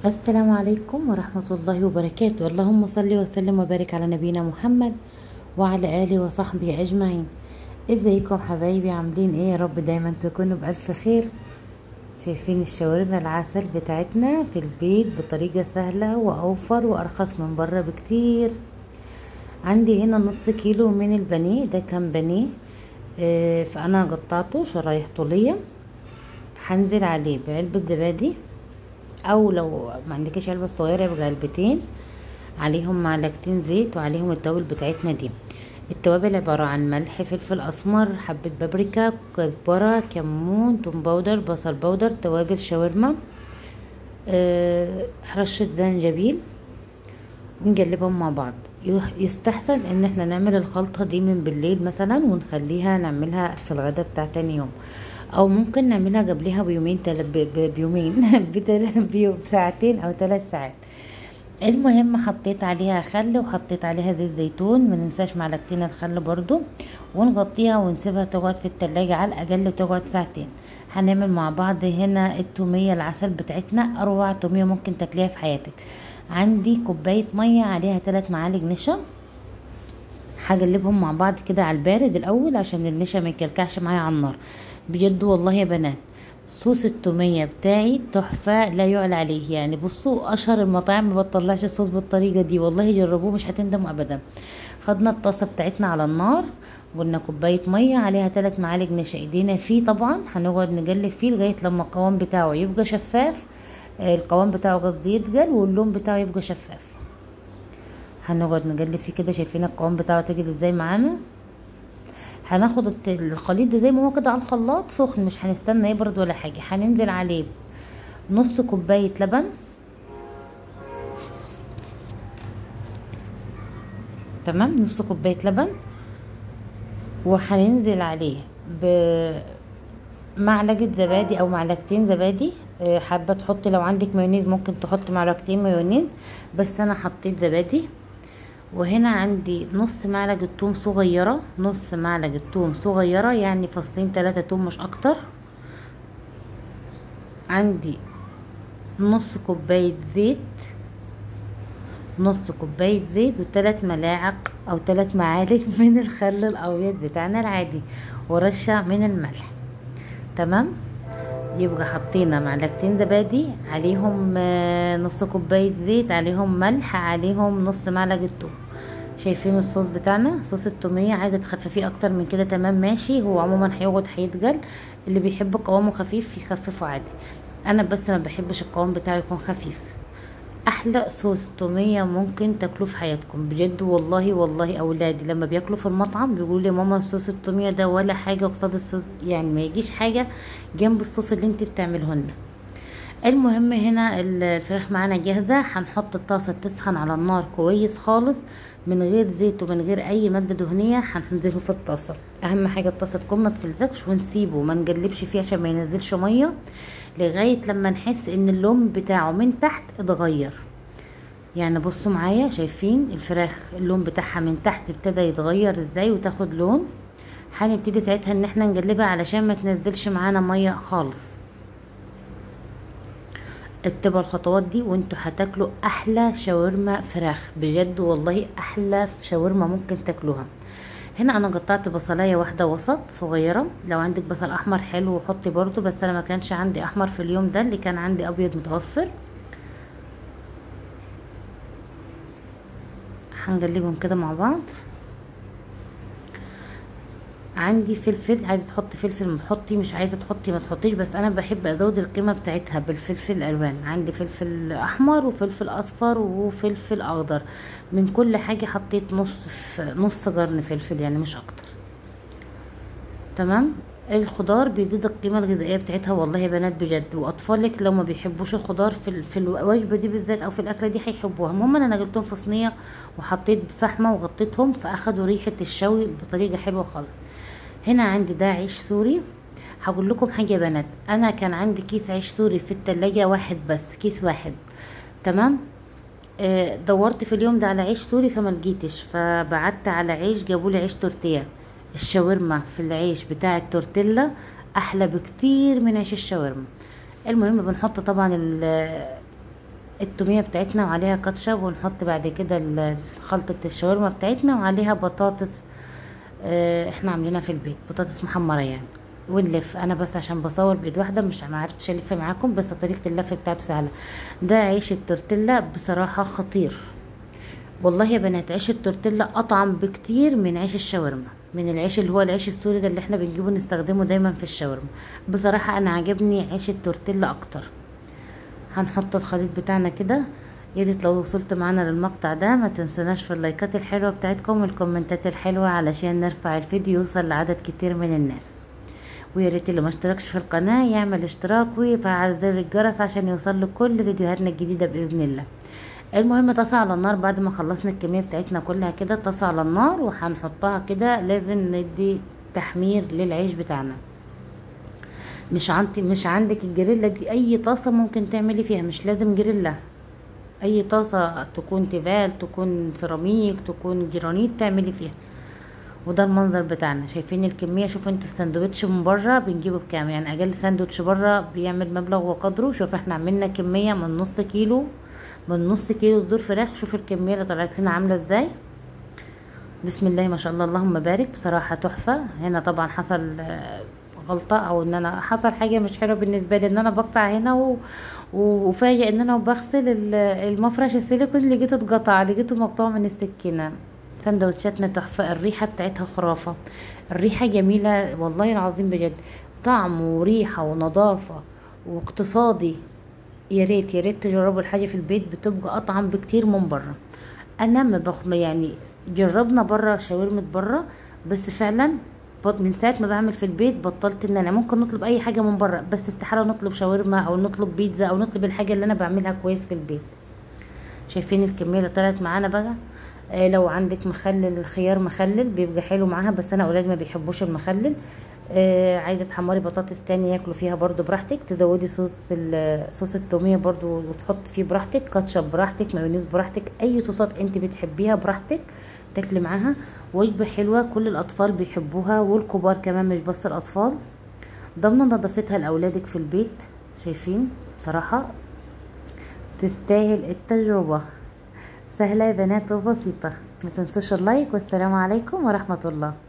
السلام عليكم ورحمة الله وبركاته اللهم صل وسلم وبارك على نبينا محمد وعلى آله وصحبه أجمعين ازيكم حبايبي عاملين ايه يا رب دايما تكونوا بألف خير شايفين الشاورما العسل بتاعتنا في البيت بطريقة سهلة وأوفر وأرخص من بره بكتير عندي هنا نص كيلو من البانيه ده كان بانيه آه، فأنا قطعته شرايح طولية هنزل عليه بعلبة زبادي او لو ما عندكش علبه صغيره يبقى علبتين عليهم معلقتين زيت وعليهم التوابل بتاعتنا دي التوابل عبارة عن ملح فلفل أسمر حبة بابريكا كزبرة كمون توم باودر بصل باودر توابل شاورما أه رشة زنجبيل ونقلبهم مع بعض يح- يستحسن ان احنا نعمل الخلطة دي من بالليل مثلا ونخليها نعملها في الغدا بتاع تاني يوم او ممكن نعملها قبلها بيومين تل... ب... ب... بيومين بتل... بيوم ساعتين او ثلاث ساعات المهم حطيت عليها خل وحطيت عليها زيت زيتون ما ننساش معلقتين الخل برضو ونغطيها ونسيبها تقعد في التلاجة على الاقل تقعد ساعتين هنعمل مع بعض هنا التومية العسل بتاعتنا اروع تومية ممكن تاكليها في حياتك عندي كوباية مية عليها ثلاث معالق نشا هقلبهم مع بعض كده على البارد الاول عشان النشا ما يكلكعش معايا على النار بجد والله يا بنات صوص التومية بتاعي تحفة لا يعلى عليه يعني بصوا اشهر المطاعم ما بتطلعش الصوص بالطريقة دي والله جربوه مش هتندموا ابدا خدنا الطاسة بتاعتنا على النار قلنا كوباية مية عليها ثلاث معالق نشا ايدينا فيه طبعا هنقعد نقلب فيه لغاية لما القوام بتاعه يبقى شفاف آه، القوام بتاعه قصدي يتقل واللون بتاعه يبقى شفاف هنقعد نقلب فيه كده شايفين القوام بتاعه تجد ازاي معانا هناخد الت- الخليط ده زي ما هو كده على الخلاط سخن مش هنستنى يبرد ولا حاجه هننزل عليه نص كوبايه لبن تمام نص كوبايه لبن وهننزل عليه بمعلقه زبادي او معلقتين زبادي آه، حابه تحطي لو عندك مايونيز ممكن تحطي معلقتين مايونيز بس انا حطيت زبادي وهنا عندي نص معلقة توم صغيرة نص معلقة توم صغيرة يعني فصين تلاتة توم مش اكتر عندي نص كوباية زيت نص كوباية زيت وثلاث ملاعق او ثلاث معالق من الخل الابيض بتاعنا العادي ورشة من الملح تمام يبقى حطينا معلقتين زبادي عليهم آه، نص كوباية زيت عليهم ملح عليهم نص معلقة توم شايفين الصوص بتاعنا صوص التومية عايزة تخففيه اكتر من كده تمام ماشي هو عموما هيقعد هيتجل اللي بيحب قوامه خفيف يخففه عادي انا بس ما بحبش القوام بتاعه يكون خفيف احلى صوص تومية ممكن تاكلوه في حياتكم بجد والله والله اولادي لما بياكلوا في المطعم بيقولوا لي ماما صوص التومية ده ولا حاجة قصاد الصوص يعني ما يجيش حاجة جنب الصوص اللي انت بتعمله لنا المهم هنا الفراخ معانا جاهزة هنحط الطاسة تسخن على النار كويس خالص من غير زيت ومن غير اي مادة دهنية هننزله في الطاسة اهم حاجة الطاسة تكون ما بتلزقش ونسيبه ما نقلبش فيه عشان ما ينزلش مية لغاية لما نحس ان اللون بتاعه من تحت اتغير يعني بصوا معايا شايفين الفراخ اللون بتاعها من تحت ابتدى يتغير ازاي وتاخد لون هنبتدي ساعتها ان احنا نقلبها علشان ما تنزلش معانا ميه خالص اتبعوا الخطوات دي وانتوا هتاكلوا احلى شاورما فراخ بجد والله احلى شاورما ممكن تاكلوها هنا انا قطعت بصلايه واحده وسط صغيره لو عندك بصل احمر حلو حطي برضو بس انا ما كانش عندي احمر في اليوم ده اللي كان عندي ابيض متوفر هنقلبهم كده مع بعض عندي فلفل عايزه تحطي فلفل حطي مش عايزه تحطي ما تحطيش بس انا بحب ازود القيمه بتاعتها بالفلفل الالوان عندي فلفل احمر وفلفل اصفر وفلفل اخضر من كل حاجه حطيت نص نص جرن فلفل يعني مش اكتر تمام الخضار بيزيد القيمه الغذائيه بتاعتها والله يا بنات بجد واطفالك لو ما بيحبوش الخضار في ال- في الوجبه دي بالذات او في الاكله دي هيحبوها المهم انا نقلتهم في صينيه وحطيت فحمه وغطيتهم فاخدوا ريحه الشوي بطريقه حلوه خالص هنا عندي ده عيش سوري هقول لكم حاجه يا بنات انا كان عندي كيس عيش سوري في التلاجة واحد بس كيس واحد تمام آه، دورت في اليوم ده على عيش سوري فما لقيتش فبعت على عيش جابوا لي عيش تورتيه الشاورما في العيش بتاع التورتيلا احلى بكتير من عيش الشاورما المهم بنحط طبعا ال- التوميه بتاعتنا وعليها كاتشب ونحط بعد كده ال- خلطه الشاورما بتاعتنا وعليها بطاطس آه، احنا عاملينها في البيت بطاطس محمره يعني ونلف انا بس عشان بصور بايد واحده مش ما عرفتش الف معاكم بس طريقه اللف بتاعته سهله ده عيش التورتيلا بصراحه خطير والله يا بنات عيش التورتيلا اطعم بكتير من عيش الشاورما من العيش اللي هو العيش السوري ده اللي احنا بنجيبه نستخدمه دايما في الشاورما بصراحه انا عجبني عيش التورتيلا اكتر هنحط الخليط بتاعنا كده يا ريت لو وصلت معانا للمقطع ده ما تنسوناش في اللايكات الحلوه بتاعتكم والكومنتات الحلوه علشان نرفع الفيديو يوصل لعدد كتير من الناس ويا ريت اللي ما اشتركش في القناه يعمل اشتراك ويفعل زر الجرس عشان يوصل له كل فيديوهاتنا الجديده باذن الله المهم طاسه على النار بعد ما خلصنا الكميه بتاعتنا كلها كده طاسه على النار وهنحطها كده لازم ندي تحمير للعيش بتاعنا مش عندي مش عندك الجريلا دي اي طاسه ممكن تعملي فيها مش لازم جريلا اي طاسه تكون تيفال تكون سيراميك تكون جرانيت تعملي فيها وده المنظر بتاعنا شايفين الكميه شوفوا انتوا الساندوتش من بره بنجيبه بكام يعني اقل ساندوتش بره بيعمل مبلغ وقدره شوف احنا عملنا كميه من نص كيلو من نص كيلو صدور فراخ شوف الكميه اللي طلعت لنا عامله ازاي بسم الله ما شاء الله اللهم بارك بصراحه تحفه هنا طبعا حصل آه، غلطه او ان انا حصل حاجه مش حلوه بالنسبه لي ان انا بقطع هنا و... وفاجئ ان انا بغسل ال- المفرش السيليكون لقيته اتقطع لقيته مقطوع من السكينه سندوتشاتنا تحفه الريحه بتاعتها خرافه الريحه جميله والله العظيم بجد طعم وريحه ونظافه واقتصادي يا ريت يا ريت تجربوا الحاجه في البيت بتبقى اطعم بكتير من بره انا ما بخ يعني جربنا بره شاورما بره بس فعلا بط- من ساعه ما بعمل في البيت بطلت ان انا ممكن نطلب اي حاجه من بره بس استحاله نطلب شاورما او نطلب بيتزا او نطلب الحاجه اللي انا بعملها كويس في البيت شايفين الكميه اللي طلعت معانا بقى آه لو عندك مخلل الخيار مخلل بيبقى حلو معاها بس انا اولاد ما بيحبوش المخلل آه عايزه تحمري بطاطس تاني ياكلوا فيها برضو براحتك تزودي صوص ال- صوص التوميه برضو وتحط فيه براحتك كاتشب براحتك مايونيز براحتك اي صوصات انت بتحبيها براحتك تاكلي معاها وجبه حلوه كل الاطفال بيحبوها والكبار كمان مش بس الاطفال ضمن نظافتها لاولادك في البيت شايفين بصراحه تستاهل التجربه سهله يا بنات وبسيطه ما تنسوش اللايك والسلام عليكم ورحمه الله